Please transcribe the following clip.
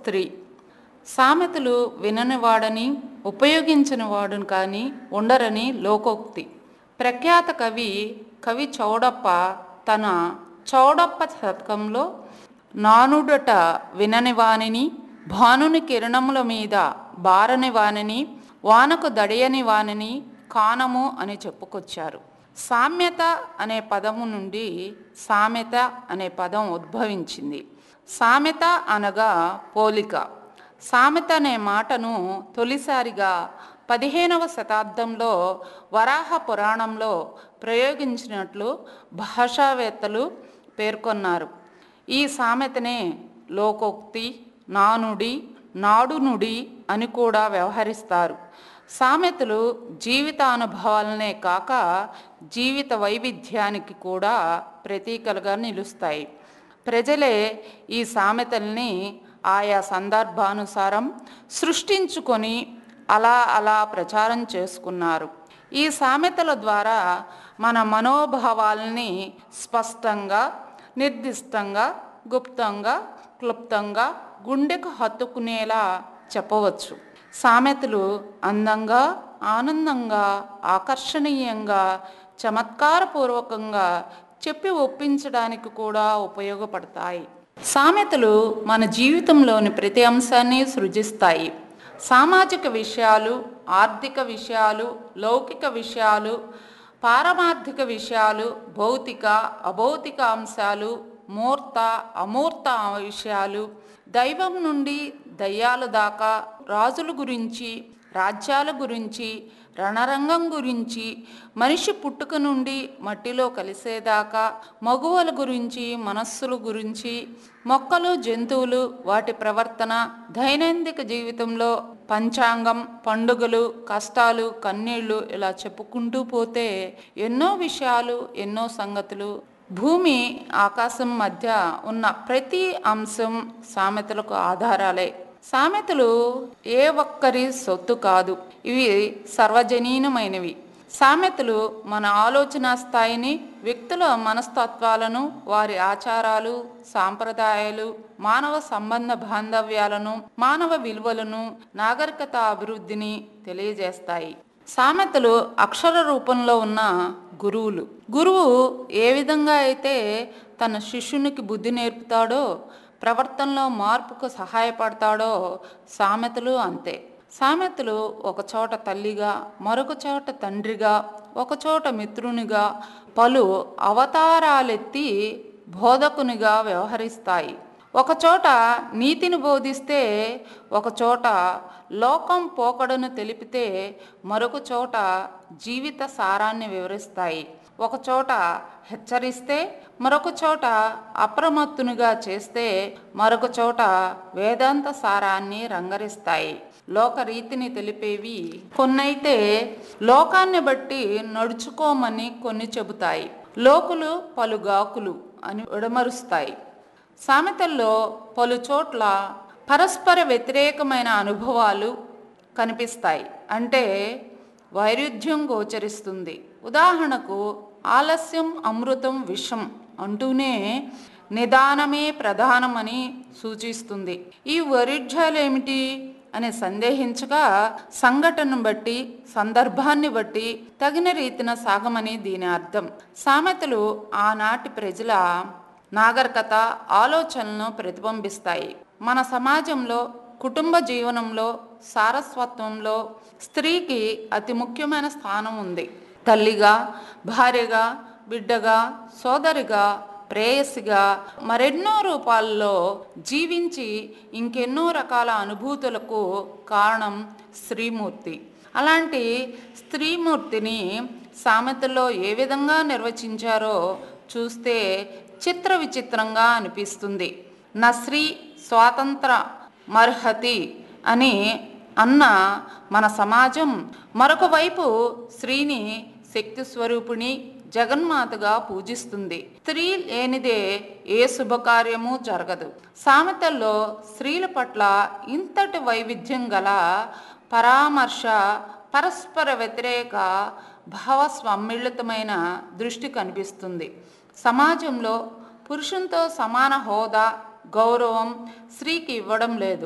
స్త్రీ సామెతలు విననివాడని ఉపయోగించని వాడును కానీ ఉండరని లోకోక్తి ప్రఖ్యాత కవి కవి చౌడప్ప తన చౌడప్ప శతకంలో నానుడట వినని వానిని భానుని కిరణముల మీద బారని వానిని వానకు దడియని వానిని కానము అని చెప్పుకొచ్చారు సామ్యత అనే పదము నుండి సామెత అనే పదం ఉద్భవించింది సామెత అనగా పోలిక సామెత అనే మాటను తొలిసారిగా పదిహేనవ శతాబ్దంలో వరాహ పురాణంలో ప్రయోగించినట్లు భాషావేత్తలు పేర్కొన్నారు ఈ సామెతనే లోకోక్తి నానుడి నాడునుడి అని కూడా వ్యవహరిస్తారు సామెతలు జీవితానుభవాలనే కాక జీవిత వైవిధ్యానికి కూడా ప్రతీకలుగా నిలుస్తాయి ప్రజలే ఈ సామెతల్ని ఆయా సందర్భానుసారం సృష్టించుకొని అలా అలా ప్రచారం చేసుకున్నారు ఈ సామెతల ద్వారా మన మనోభావాల్ని స్పష్టంగా నిర్దిష్టంగా గుప్తంగా క్లుప్తంగా గుండెకు హత్తుకునేలా చెప్పవచ్చు సామెతలు అందంగా ఆనందంగా ఆకర్షణీయంగా చమత్కారపూర్వకంగా చెప్పి ఒప్పించడానికి కూడా ఉపయోగపడతాయి సామెతలు మన జీవితంలోని ప్రతి అంశాన్ని సృజిస్తాయి సామాజిక విషయాలు ఆర్థిక విషయాలు లౌకిక విషయాలు పారమార్థిక విషయాలు భౌతిక అభౌతిక అంశాలు మూర్త అమూర్త విషయాలు దైవం నుండి దయ్యాల దాకా రాజుల గురించి రాజ్యాల గురించి రణరంగం గురించి మనిషి పుట్టుక నుండి మట్టిలో కలిసేదాకా మగువల గురించి మనస్సుల గురించి మొక్కలు జంతువులు వాటి ప్రవర్తన దైనందిక జీవితంలో పంచాంగం పండుగలు కష్టాలు కన్నీళ్లు ఇలా చెప్పుకుంటూ పోతే ఎన్నో విషయాలు ఎన్నో సంగతులు భూమి ఆకాశం మధ్య ఉన్న ప్రతి అంశం సామెతలకు ఆధారాలే సామెతలు ఏ ఒక్కరి సొత్తు కాదు ఇవి సర్వజనీనమైనవి సామెతలు మన ఆలోచన స్థాయిని వ్యక్తుల మనస్తత్వాలను వారి ఆచారాలు సాంప్రదాయాలు మానవ సంబంధ బాంధవ్యాలను మానవ విలువలను నాగరికత అభివృద్ధిని తెలియజేస్తాయి సామెతలు అక్షర రూపంలో ఉన్న గురువులు గురువు ఏ విధంగా అయితే తన శిష్యునికి బుద్ధి నేర్పుతాడో ప్రవర్తనలో మార్పుకు సహాయపడతాడో సామెతలు అంతే సామెతలు ఒక చోట తల్లిగా మరొక చోట తండ్రిగా ఒక చోట మిత్రునిగా పలు అవతారాలెత్తి బోధకునిగా వ్యవహరిస్తాయి ఒకచోట నీతిని బోధిస్తే ఒకచోట లోకం పోకడను తెలిపితే మరొక చోట జీవిత సారాన్ని వివరిస్తాయి ఒకచోట హెచ్చరిస్తే మరొక చోట అప్రమత్తునిగా చేస్తే మరొక చోట వేదాంత సారాన్ని రంగరిస్తాయి లోక రీతిని తెలిపేవి కొన్నైతే లోకాన్ని బట్టి నడుచుకోమని కొన్ని చెబుతాయి లోకులు పలుగాకులు అని విడమరుస్తాయి సామెతల్లో పలు చోట్ల పరస్పర వ్యతిరేకమైన అనుభవాలు కనిపిస్తాయి అంటే వైరుధ్యం గోచరిస్తుంది ఉదాహరణకు ఆలస్యం అమృతం విషం అంటూనే నిదానమే ప్రధానమని సూచిస్తుంది ఈ వైరుధ్యాలేమిటి అని సందేహించగా సంఘటనను బట్టి సందర్భాన్ని బట్టి తగిన రీతిన సాగమని దీని అర్థం సామెతలు ఆనాటి ప్రజల నాగరికత ఆలోచనలను ప్రతిబింబిస్తాయి మన సమాజంలో కుటుంబ జీవనంలో సారస్వత్వంలో స్త్రీకి అతి ముఖ్యమైన స్థానం ఉంది తల్లిగా భార్యగా బిడ్డగా సోదరిగా ప్రేయసిగా మరెన్నో రూపాల్లో జీవించి ఇంకెన్నో రకాల అనుభూతులకు కారణం స్త్రీమూర్తి అలాంటి స్త్రీమూర్తిని సామెతల్లో ఏ విధంగా నిర్వచించారో చూస్తే చిత్ర విచిత్రంగా అనిపిస్తుంది నశ్రీ స్వాతంత్ర మర్హతి అని అన్న మన సమాజం మరొక వైపు స్త్రీని శక్తి స్వరూపిణి జగన్మాతగా పూజిస్తుంది స్త్రీ లేనిదే ఏ శుభకార్యము జరగదు సామెతల్లో స్త్రీల పట్ల ఇంతటి వైవిధ్యం గల పరామర్శ పరస్పర వ్యతిరేక భావ సమ్మిళితమైన దృష్టి కనిపిస్తుంది సమాజంలో పురుషునితో సమాన హోదా గౌరవం స్త్రీకి ఇవ్వడం లేదు